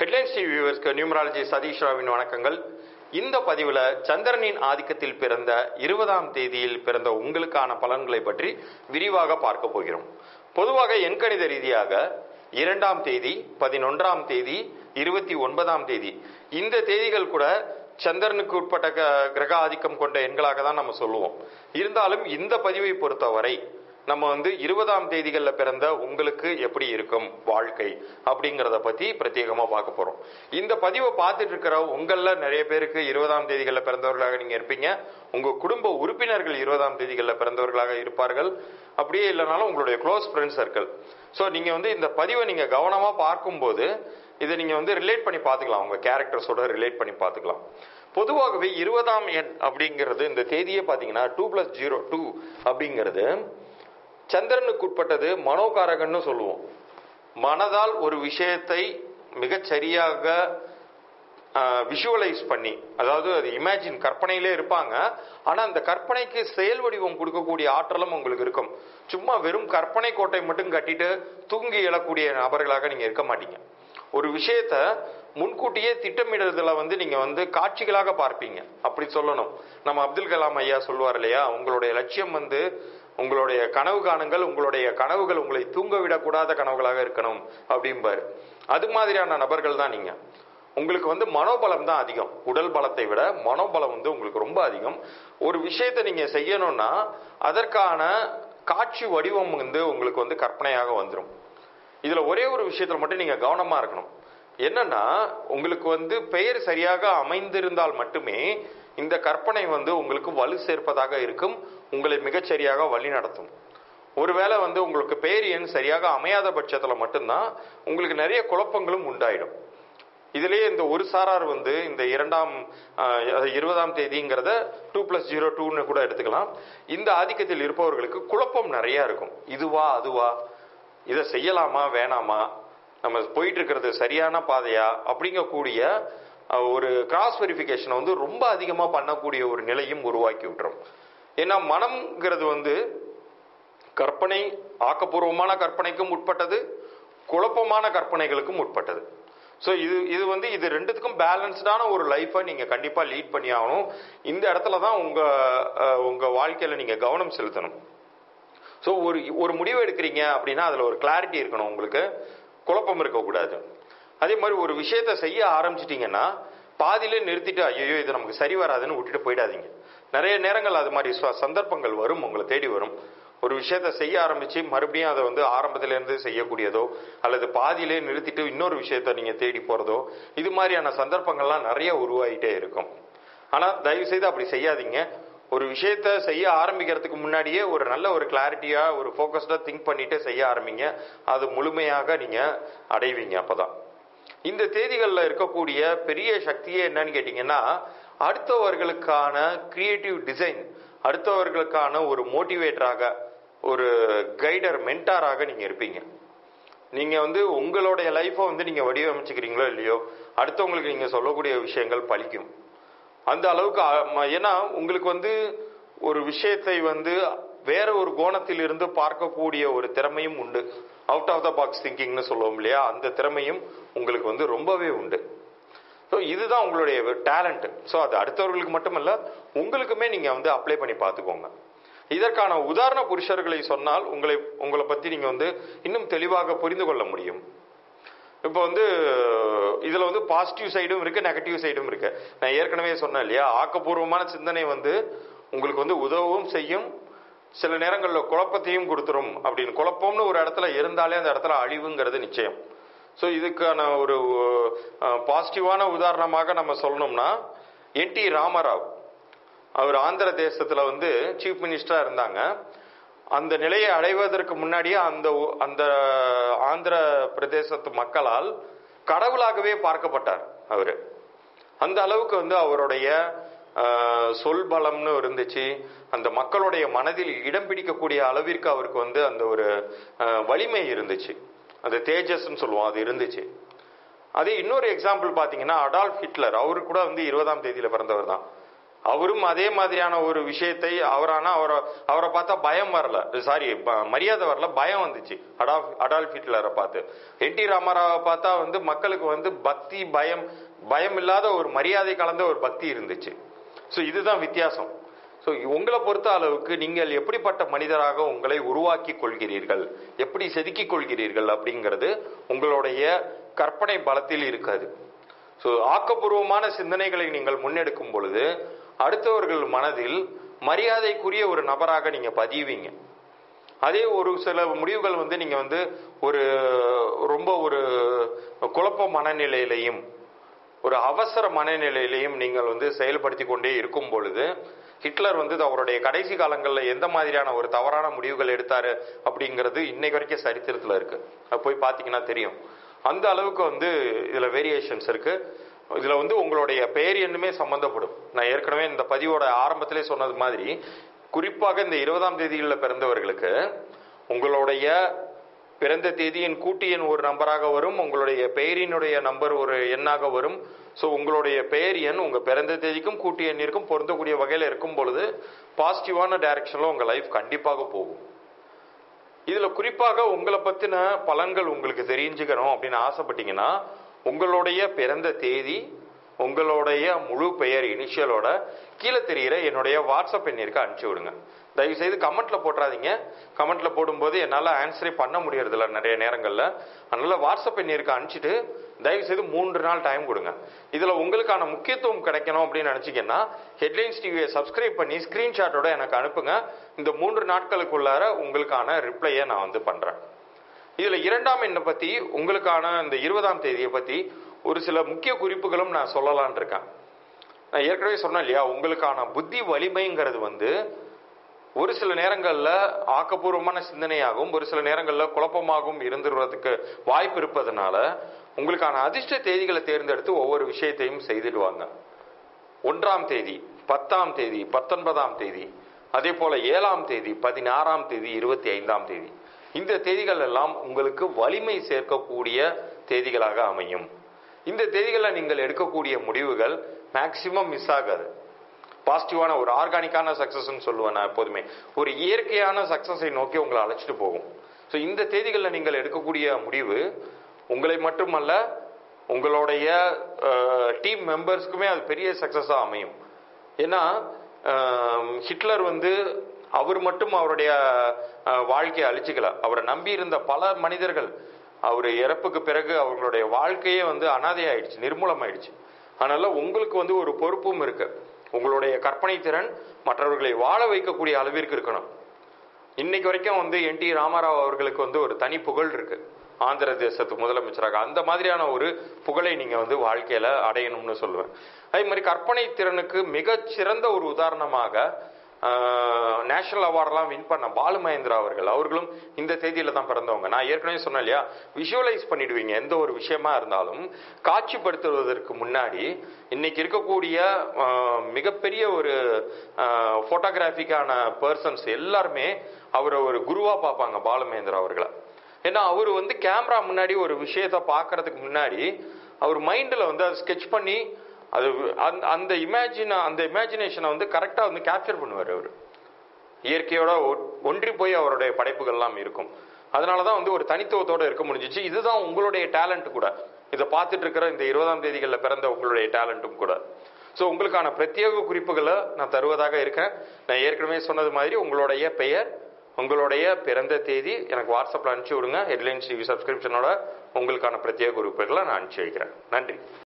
headlines TV வியூவர்ஸ்க்கு numerology Satish ராவின் வணக்கங்கள் இந்த பதிவில் சந்திரனின் ஆதிக்கத்தில் பிறந்த இருபதாம் தேதியில் பிறந்த உங்களுக்கான பலன்களை பற்றி விரிவாக பார்க்க போகிறோம் பொதுவாக எண்கணித ரீதியாக இரண்டாம் தேதி பதினொன்றாம் தேதி இருபத்தி ஒன்பதாம் தேதி இந்த தேதிகள் கூட சந்திரனுக்கு உட்பட்ட க- கிரக ஆதிக்கம் கொண்ட எண்களாக தான் நம்ம சொல்லுவோம் இருந்தாலும் இந்த பதிவை பொறுத்தவரை நம்ம வந்து இருபதாம் தேதிகளில் பிறந்த உங்களுக்கு எப்படி இருக்கும் வாழ்க்கை அப்படிங்கிறத பத்தி பிரத்யேகமா பார்க்க போறோம் இந்த பதிவை பார்த்துட்டு இருக்கிற உங்களில் நிறைய பேருக்கு இருபதாம் தேதிகளில் பிறந்தவர்களாக நீங்க இருப்பீங்க உங்க குடும்ப உறுப்பினர்கள் இருபதாம் தேதிகளில் பிறந்தவர்களாக இருப்பார்கள் அப்படியே இல்லைனாலும் உங்களுடைய க்ளோஸ் ஃப்ரெண்ட் சர்க்கிள் ஸோ நீங்க வந்து இந்த பதிவை நீங்க கவனமா பார்க்கும்போது இதை நீங்க வந்து ரிலேட் பண்ணி பார்த்துக்கலாம் உங்க கேரக்டர்ஸோட ரிலேட் பண்ணி பார்த்துக்கலாம் பொதுவாகவே இருபதாம் எண் அப்படிங்கிறது இந்த தேதியே பார்த்தீங்கன்னா டூ பிளஸ் ஜீரோ டூ அப்படிங்கிறது சந்திரனுக்கு உட்பட்டது மனோகாரகன்னு சொல்லுவோம் மனதால் ஒரு விஷயத்தை மிகச் சரியாக விஷுவலைஸ் பண்ணி அதாவது அது இமேஜின் கற்பனையிலே இருப்பாங்க ஆனா அந்த கற்பனைக்கு செயல் வடிவம் கொடுக்கக்கூடிய ஆற்றலும் உங்களுக்கு இருக்கும் சும்மா வெறும் கற்பனை கோட்டை மட்டும் கட்டிட்டு தூங்கி எழக்கூடிய நபர்களாக நீங்க இருக்க மாட்டீங்க ஒரு விஷயத்த முன்கூட்டியே திட்டமிடுறதுல வந்து நீங்க வந்து காட்சிகளாக பார்ப்பீங்க அப்படி சொல்லணும் நம்ம அப்துல் கலாம் ஐயா சொல்லுவார் இல்லையா உங்களுடைய லட்சியம் வந்து உங்களுடைய கனவு காணுங்கள் உங்களுடைய கனவுகள் உங்களை தூங்க விடக்கூடாத கனவுகளாக இருக்கணும் அப்படிம்பாரு அது மாதிரியான நபர்கள் தான் நீங்க உங்களுக்கு வந்து மனோபலம் தான் அதிகம் உடல் பலத்தை விட மனோபலம் வந்து உங்களுக்கு ரொம்ப அதிகம் ஒரு விஷயத்தை நீங்க செய்யணும்னா அதற்கான காட்சி வடிவம் வந்து உங்களுக்கு வந்து கற்பனையாக வந்துடும் இதுல ஒரே ஒரு விஷயத்துல மட்டும் நீங்க கவனமா இருக்கணும் என்னன்னா உங்களுக்கு வந்து பெயர் சரியாக அமைந்திருந்தால் மட்டுமே இந்த கற்பனை வந்து உங்களுக்கு வலு சேர்ப்பதாக இருக்கும் உங்களை மிகச்சரியாக வழி நடத்தும் ஒருவேளை வந்து உங்களுக்கு பெயர் எண் சரியாக அமையாத பட்சத்துல மட்டும்தான் உங்களுக்கு நிறைய குழப்பங்களும் உண்டாயிடும் இதுலயே இந்த ஒரு சாரார் வந்து இந்த இரண்டாம் ஆஹ், அது இருபதாம் தேதிங்கிறத டூ பிளஸ் ஜீரோ டூன்னு கூட எடுத்துக்கலாம் இந்த ஆதிக்கத்தில் இருப்பவர்களுக்கு குழப்பம் நிறைய இருக்கும் இதுவா அதுவா இதை செய்யலாமா வேணாமா நம்ம போயிட்டு இருக்கிறது சரியான பாதையா அப்படிங்கக்கூடிய அஹ், ஒரு கிராஸ் வெரிஃபிகேஷனை வந்து ரொம்ப அதிகமா பண்ணக்கூடிய ஒரு நிலையும் உருவாக்கி விட்டுரும் ஏன்னா மனம்ங்கிறது வந்து கற்பனை ஆக்கப்பூர்வமான கற்பனைக்கும் உட்பட்டது குழப்பமான கற்பனைகளுக்கும் உட்பட்டது ஸோ இது இது வந்து இது ரெண்டுத்துக்கும் பேலன்ஸ்டான ஒரு லைஃப்பை நீங்கள் கண்டிப்பாக லீட் பண்ணி ஆகணும் இந்த இடத்துல தான் உங்கள் உங்கள் வாழ்க்கையில் நீங்கள் கவனம் செலுத்தணும் ஸோ ஒரு ஒரு முடிவு எடுக்கிறீங்க அப்படின்னா அதில் ஒரு கிளாரிட்டி இருக்கணும் உங்களுக்கு குழப்பம் இருக்கக்கூடாது அதே மாதிரி ஒரு விஷயத்த செய்ய ஆரம்பிச்சிட்டிங்கன்னா பாதியிலே நிறுத்திட்டு ஐயோ இது நமக்கு சரி வராதுன்னு விட்டுட்டு போயிடாதீங்க நிறைய நேரங்கள் அது மாதிரி ச- சந்தர்ப்பங்கள் வரும் உங்களை தேடி வரும் ஒரு விஷயத்த செய்ய ஆரம்பிச்சு மறுபடியும் அதை வந்து ஆரம்பத்துல இருந்து செய்யக்கூடியதோ அல்லது பாதியிலே நிறுத்திட்டு இன்னொரு விஷயத்த நீங்க தேடி போறதோ இது மாதிரியான சந்தர்ப்பங்கள்லாம் நிறைய உருவாகிட்டே இருக்கும் ஆனா தயவு செய்து அப்படி செய்யாதீங்க ஒரு விஷயத்த செய்ய ஆரம்பிக்கிறதுக்கு முன்னாடியே ஒரு நல்ல ஒரு கிளாரிட்டியா ஒரு ஃபோக்கஸ்டா திங்க் பண்ணிட்டு செய்ய ஆரம்பிங்க அது முழுமையாக நீங்க அடைவீங்க அப்பதான் இந்த தேதிகளில் இருக்கக்கூடிய பெரிய சக்தியே என்னன்னு கேட்டிங்கன்னா அடுத்தவர்களுக்கான கிரியேட்டிவ் டிசைன் அடுத்தவர்களுக்கான ஒரு மோட்டிவேட்டராக ஒரு கைடர் மென்டாராக நீங்க இருப்பீங்க நீங்க வந்து உங்களுடைய லைஃப்பை வந்து நீங்க வடிவமைச்சுக்கிறீங்களோ இல்லையோ அடுத்தவங்களுக்கு நீங்க சொல்லக்கூடிய விஷயங்கள் பலிக்கும் அந்த அளவுக்கு அ- ம- ஏன்னா உங்களுக்கு வந்து ஒரு விஷயத்தை வந்து வேற ஒரு கோணத்தில் இருந்து பார்க்கக்கூடிய ஒரு திறமையும் உண்டு அவுட் ஆஃப் த பாக்ஸ் திங்கிங்னு சொல்லுவோம் இல்லையா அந்த திறமையும் உங்களுக்கு வந்து ரொம்பவே உண்டு ஸோ இதுதான் உங்களுடைய டேலண்ட் ஸோ அது அடுத்தவர்களுக்கு மட்டுமல்ல உங்களுக்குமே நீங்க வந்து அப்ளை பண்ணி பார்த்துக்கோங்க இதற்கான உதாரண புருஷர்களை சொன்னால் உங்களை உங்களை பத்தி நீங்க வந்து இன்னும் தெளிவாக புரிந்து கொள்ள முடியும் இப்போ வந்து இதுல வந்து பாசிட்டிவ் சைடும் இருக்கு நெகட்டிவ் சைடும் இருக்கு நான் ஏற்கனவே சொன்னேன் இல்லையா ஆக்கப்பூர்வமான சிந்தனை வந்து உங்களுக்கு வந்து உதவவும் செய்யும் சில நேரங்களில் குழப்பத்தையும் கொடுத்துரும் அப்படின்னு குழப்பம்னு ஒரு இடத்துல இருந்தாலே அந்த இடத்துல அழிவுங்கிறது நிச்சயம் ஸோ இதுக்கான ஒரு பாசிட்டிவான உதாரணமாக நம்ம சொல்லணும்னா என் டி ராமராவ் அவர் ஆந்திர தேசத்துல வந்து சீஃப் மினிஸ்டரா இருந்தாங்க அந்த நிலையை அடைவதற்கு முன்னாடியே அந்த ஊ- அந்த ஆந்திர பிரதேசத்து மக்களால் கடவுளாகவே பார்க்கப்பட்டார் அவரு அந்த அளவுக்கு வந்து அவருடைய ஆஹ், சொல் பலம்னு இருந்துச்சு அந்த மக்களுடைய மனதில் இடம் பிடிக்கக்கூடிய அளவிற்கு அவருக்கு வந்து அந்த ஒரு ஆஹ், வலிமை இருந்துச்சு அந்த தேஜஸ்ன்னு சொல்லுவோம் அது இருந்துச்சு அதே இன்னொரு எக்ஸாம்பிள் பார்த்தீங்கன்னா அடால்ஃப் ஹிட்லர் அவரு கூட வந்து இருபதாம் தேதியில பிறந்தவர் தான் அவரும் அதே மாதிரியான ஒரு விஷயத்தை அவரானா அவரை அவரை பார்த்தா பயம் வரல சாரி மரியாதை வரல பயம் வந்துச்சு அடால்ஃப் அடால்ஃப் ஹிட்லரை பார்த்து என் டி ராமாராவை பார்த்தா வந்து மக்களுக்கு வந்து பக்தி பயம் பயம் இல்லாத ஒரு மரியாதை கலந்த ஒரு பக்தி இருந்துச்சு ஸோ இதுதான் வித்தியாசம் ஸோ உங்களை பொறுத்த அளவுக்கு நீங்கள் எப்படிப்பட்ட மனிதராக உங்களை உருவாக்கி கொள்கிறீர்கள் எப்படி செதுக்கிக் கொள்கிறீர்கள் அப்படிங்கிறது உங்களுடைய கற்பனை பலத்தில் இருக்காது ஸோ ஆக்கப்பூர்வமான சிந்தனைகளை நீங்கள் முன்னெடுக்கும் பொழுது அடுத்தவர்கள் மனதில் மரியாதைக்குரிய ஒரு நபராக நீங்க பதிவீங்க அதே ஒரு சில முடிவுகள் வந்து நீங்க வந்து ஒரு ரொம்ப ஒரு குழப்ப மனநிலையிலையும் ஒரு அவசர மனநிலையிலையும் நீங்கள் வந்து செயல்படுத்தி கொண்டே இருக்கும் பொழுது ஹிட்லர் வந்து அவருடைய கடைசி காலங்களில் எந்த மாதிரியான ஒரு தவறான முடிவுகள் எடுத்தாரு அப்படிங்கிறது இன்னைக்கு வரைக்கும் சரித்திரத்தில் இருக்கு அது போய் பார்த்தீங்கன்னா தெரியும் அந்த அளவுக்கு வந்து இதுல வேரியேஷன்ஸ் இருக்கு இதுல வந்து உங்களுடைய பெயர் எண்ணுமே சம்பந்தப்படும் நான் ஏற்கனவே இந்த பதிவோட ஆரம்பத்திலே சொன்னது மாதிரி குறிப்பாக இந்த இருபதாம் தேதிகளில் பிறந்தவர்களுக்கு உங்களுடைய பிறந்த தேதியின் கூட்டு எண் ஒரு நம்பராக வரும் உங்களுடைய பெயரினுடைய நம்பர் ஒரு எண்ணாக வரும் ஸோ உங்களுடைய பெயர் எண் உங்க பிறந்த தேதிக்கும் கூட்டு எண்ணிற்கும் பொருந்தக்கூடிய வகையில் இருக்கும் பொழுது பாசிட்டிவான டைரக்ஷன்ல உங்க லைஃப் கண்டிப்பாக போகும் இதுல குறிப்பாக உங்களை பத்தின பலன்கள் உங்களுக்கு தெரிஞ்சுக்கணும் அப்படின்னு ஆசைப்பட்டீங்கன்னா உங்களுடைய பிறந்த தேதி உங்களுடைய முழு பெயர் இனிஷியலோட கீழே தெரிகிற என்னுடைய வாட்ஸ்அப் எண்ணிற்கு அனுப்பிச்சு விடுங்க தயவு செய்து கமெண்ட்ல போட்டுறாதீங்க கமெண்ட்ல போடும்போது என்னால் ஆன்சரே பண்ண முடியறதில்ல நிறைய நேரங்களில் அதனால வாட்ஸ்அப் எண்ணிற்கு அனுப்பிச்சிட்டு தயவு செய்து மூன்று நாள் டைம் கொடுங்க இதுல உங்களுக்கான முக்கியத்துவம் கிடைக்கணும் அப்படின்னு நினைச்சீங்கன்னா ஹெட்லைன்ஸ் டிவியை சப்ஸ்கிரைப் பண்ணி ஸ்கிரீன்ஷாட்டோட எனக்கு அனுப்புங்க இந்த மூன்று நாட்களுக்குள்ளார உங்களுக்கான ரிப்ளையை நான் வந்து பண்றேன் இதுல இரண்டாம் எண்ணை பத்தி உங்களுக்கான இந்த இருபதாம் தேதியை பத்தி ஒரு சில முக்கிய குறிப்புகளும் நான் சொல்லலான் இருக்கேன் நான் ஏற்கனவே சொன்னேன் இல்லையா உங்களுக்கான புத்தி வலிமைங்கிறது வந்து ஒரு சில நேரங்கள்ல ஆக்கப்பூர்வமான சிந்தனையாகவும் ஒரு சில நேரங்கள்ல குழப்பமாகவும் இருந்துடுறதுக்கு வாய்ப்பு இருப்பதனால உங்களுக்கான அதிர்ஷ்ட தேதிகளை தேர்ந்தெடுத்து ஒவ்வொரு விஷயத்தையும் செய்திடுவாங்க ஒன்றாம் தேதி பத்தாம் தேதி பத்தொன்பதாம் தேதி அதே போல ஏழாம் தேதி பதினாறாம் தேதி இருபத்தி ஐந்தாம் தேதி இந்த தேதிகள் எல்லாம் உங்களுக்கு வலிமை சேர்க்கக்கூடிய தேதிகளாக அமையும் இந்த தேதிகளில் நீங்கள் எடுக்கக்கூடிய முடிவுகள் மேக்சிமம் மிஸ் ஆகாது பாசிட்டிவான ஒரு ஆர்கானிக்கான சக்சஸ்ன்னு சொல்லுவேன் நான் எப்போதுமே ஒரு இயற்கையான சக்சஸை நோக்கி உங்களை அழைச்சிட்டு போகும் ஸோ இந்த தேதிகளில் நீங்கள் எடுக்கக்கூடிய முடிவு உங்களை மட்டுமல்ல உங்களுடைய டீம் மெம்பர்ஸ்க்குமே அது பெரிய சக்சஸாக அமையும் ஏன்னா அஹ், ஹிட்லர் வந்து அவர் மட்டும் அவருடைய அஹ், வாழ்க்கையை அழிச்சுக்கல அவரை நம்பி இருந்த பல மனிதர்கள் அவர் இறப்புக்கு பிறகு அவர்களுடைய வாழ்க்கையே வந்து அனாதை ஆயிடுச்சு நிர்மூலம் ஆயிடுச்சு அதனால உங்களுக்கு வந்து ஒரு பொறுப்பும் இருக்கு உங்களுடைய கற்பனை திறன் மற்றவர்களை வாழ வைக்கக்கூடிய அளவிற்கு இருக்கணும் இன்னைக்கு வரைக்கும் வந்து என் டி ராமாராவ் அவர்களுக்கு வந்து ஒரு தனி புகழ் இருக்கு ஆந்திர தேசத்து முதலமைச்சராக அந்த மாதிரியான ஒரு புகழை நீங்க வந்து வாழ்க்கையில அடையணும்னு சொல்லுவேன் அதே மாதிரி கற்பனை திறனுக்கு மிகச் சிறந்த ஒரு உதாரணமாக நேஷனல் அவார்டெல்லாம் வின் பண்ண பாலு மகேந்திரா அவர்கள் அவர்களும் இந்த தேதியில தான் பிறந்தவங்க நான் ஏற்கனவே சொன்னேன் இல்லையா விஷுவலைஸ் பண்ணிடுவீங்க எந்த ஒரு விஷயமா இருந்தாலும் காட்சிப்படுத்துவதற்கு முன்னாடி இன்னைக்கு இருக்கக்கூடிய ஆஹ், மிகப்பெரிய ஒரு போட்டோகிராஃபிக்கான பர்சன்ஸ் எல்லாருமே அவரை ஒரு குருவா பார்ப்பாங்க பாலு மகேந்திரா அவர்களை ஏன்னா அவர் வந்து கேமரா முன்னாடி ஒரு விஷயத்த பார்க்கறதுக்கு முன்னாடி அவர் மைண்டில் வந்து அதை ஸ்கெட்ச் பண்ணி அது அந்த அந்த இமேஜின் அந்த இமேஜினேஷனை வந்து கரெக்டாக வந்து கேப்சர் பண்ணுவார் அவர் இயற்கையோட ஒ- ஒன்றி போய் அவருடைய படைப்புகள்லாம் இருக்கும் அதனால தான் வந்து ஒரு தனித்துவத்தோட இருக்க முடிஞ்சிச்சு இதுதான் உங்களுடைய டேலண்ட் கூட இதை பார்த்துட்டு இருக்கிற இந்த இருபதாம் தேதிகளில் பிறந்த உங்களுடைய டேலண்ட்டும் கூட ஸோ உங்களுக்கான பிரத்யேக குறிப்புகளை நான் தருவதாக இருக்கேன் நான் ஏற்கனவே சொன்னது மாதிரி உங்களுடைய பெயர் உங்களுடைய பிறந்த தேதி எனக்கு வாட்ஸ்அப்பில் அனுப்பிச்சி விடுங்க ஹெட்லைன்ஸ் டிவி சப்ஸ்கிரிப்ஷனோட உங்களுக்கான பிரத்யேக குறிப்புகளை நான் அனுப்பிச்சி வைக்கிறேன் நன்றி